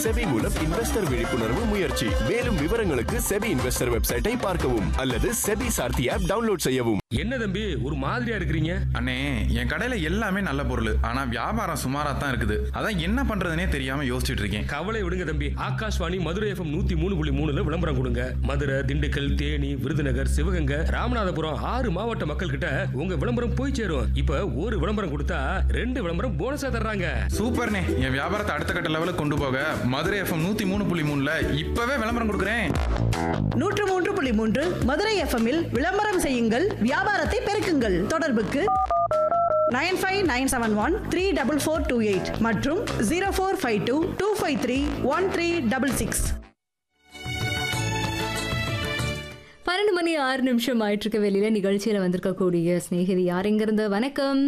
SEBI மூலம் investor விழிப்புணர்வு முயற்சி மேலும் விவரங்களுக்கு செபி இன்வெஸ்டர் வெப்சைட்டை பார்க்கவும் அல்லது செபி சார்த்தி ஆப் டவுன்லோட் செய்யவும் என்ன தம்பி ஒரு மாதிரியா இருக்கிறீங்க அண்ணே என் கடையில எல்லாமே நல்ல பொருள் ஆனா வியாபாரம் சுமாரா தான் இருக்குது அதான் என்ன பண்றதுனே தெரியாம யோசிச்சுட்டு இருக்கேன் கவலை விடுங்க தம்பி ஆகாஷ்வாணி மதுரை எஃப்எம் நூத்தி மூணு புள்ளி மூணுல விளம்பரம் கொடுங்க மதுரை திண்டுக்கல் தேனி விருதுநகர் சிவகங்கை ராமநாதபுரம் ஆறு மாவட்ட மக்கள் கிட்ட உங்க விளம்பரம் போய் சேரும் இப்ப ஒரு விளம்பரம் கொடுத்தா ரெண்டு விளம்பரம் போனஸா தர்றாங்க சூப்பர்ண்ணே என் வியாபாரத்தை அடுத்த கட்ட லெவலுக்கு கொண்டு போக மதுரை எஃப்எம் நூத்தி மூணு புள்ளி மூணுல இப்பவே விளம்பரம் கொடுக்குறேன் நூற்று மூன்று புள்ளி மூன்று மதுரை எஃப்எம்மில் விளம்பரம் செய்யுங்கள் வியாபாரத்தை பெருக்குங்கள் தொடர்புக்கு nine five nine seven one three double four two eight மற்றும் zero four five two two five three one three double six பன்னெண்டு மணி ஆறு நிமிஷம் ஆயிட்டு இருக்க வெளியில நிகழ்ச்சியில வந்திருக்கக்கூடிய சிநேகிதி யாருங்கிறது வணக்கம்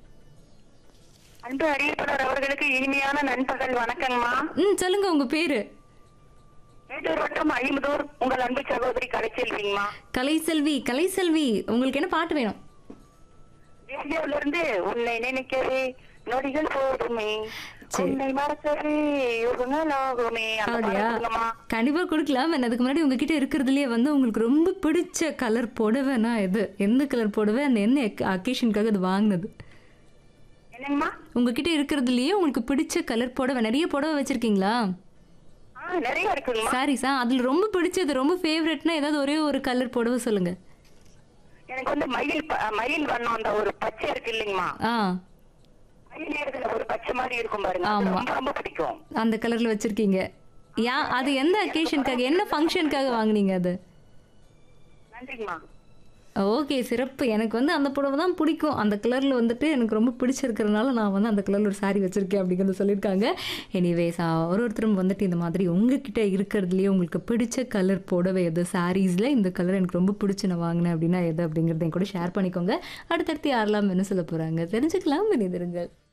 அன்பு அறிவிப்பாளர் அவர்களுக்கு இனிமையான நண்பகல் வணக்கங்கம்மா ம் சொல்லுங்க உங்க பேரு மேட்டூர் வட்டம் அழிமுதூர் உங்கள் அன்பு சகோதரி கலைச்செல்விங்கம்மா கலைசெல்வி கலைசெல்வி உங்களுக்கு என்ன பாட்டு வேணும் ரேடியோல இருந்து உன்னை நினைக்கவே நொடிகள் போதுமே சரி. உன்னை மறக்கவே யுகங்கள் ஆகுமே அந்த அப்படியா பாடல் சொல்லுங்கம்மா. கண்டிப்பா கொடுக்கலாம் நான் அதுக்கு முன்னாடி உங்ககிட்ட இருக்கிறதுலயே வந்து உங்களுக்கு ரொம்ப பிடிச்ச கலர் புடவைனா எது எந்த கலர் புடவை அந்த என்ன அக்கேஷனுக்காக அது வாங்கினது என்னங்கம்மா உங்ககிட்ட இருக்கிறதுலயே உங்களுக்கு பிடிச்ச கலர் புடவை நிறைய புடவை வச்சிருக்கீங்களா ஆ நிறைய இருக்குங்கம்மா சாரிஸா அதுல ரொம்ப பிடிச்சது ரொம்ப ஃபேவரட்னா ஏதாவது ஒரே ஒரு கலர் புடவை சொல்லுங்க எனக்கு வந்து மயில் ப- மயில் வண்ணம் அந்த ஒரு பச்சை இருக்கு இல்லைங்கம்மா ஆ மயில் நேரத்துல ஒரு பச்சை மாதிரி இருக்கும் பாருங்க அது ஆமா. ரொம்ப ரொம்ப பிடிக்கும் அந்த கலர்ல வச்சிருக்கீங்க யா அது எந்த அக்கேஷனுக்காக என்ன ஃபங்க்ஷனுக்காக வாங்குனீங்க அது நன்றிங்கம்மா ஓகே சிறப்பு எனக்கு வந்து அந்த புடவை தான் பிடிக்கும் அந்த கலரில் வந்துட்டு எனக்கு ரொம்ப பிடிச்சிருக்கிறதுனால நான் வந்து அந்த கலரில் ஒரு saree வச்சுருக்கேன் அப்படிங்கிறத சொல்லியிருக்காங்க எனிவேஸ் ஒரு ஒருத்தரும் வந்துட்டு இந்த மாதிரி உங்ககிட்ட இருக்கிறதுலையே உங்களுக்கு பிடிச்ச கலர் புடவை எது சாரீஸில் இந்த கலர் எனக்கு ரொம்ப பிடிச்சி நான் வாங்கினேன் அப்படின்னா எது அப்படிங்கிறத என் கூட ஷேர் பண்ணிக்கோங்க அடுத்தடுத்து யாரெல்லாம் என்ன சொல்ல போகிறாங்க தெரிஞ்சுக்கலாம் இணைந்திருங்கள்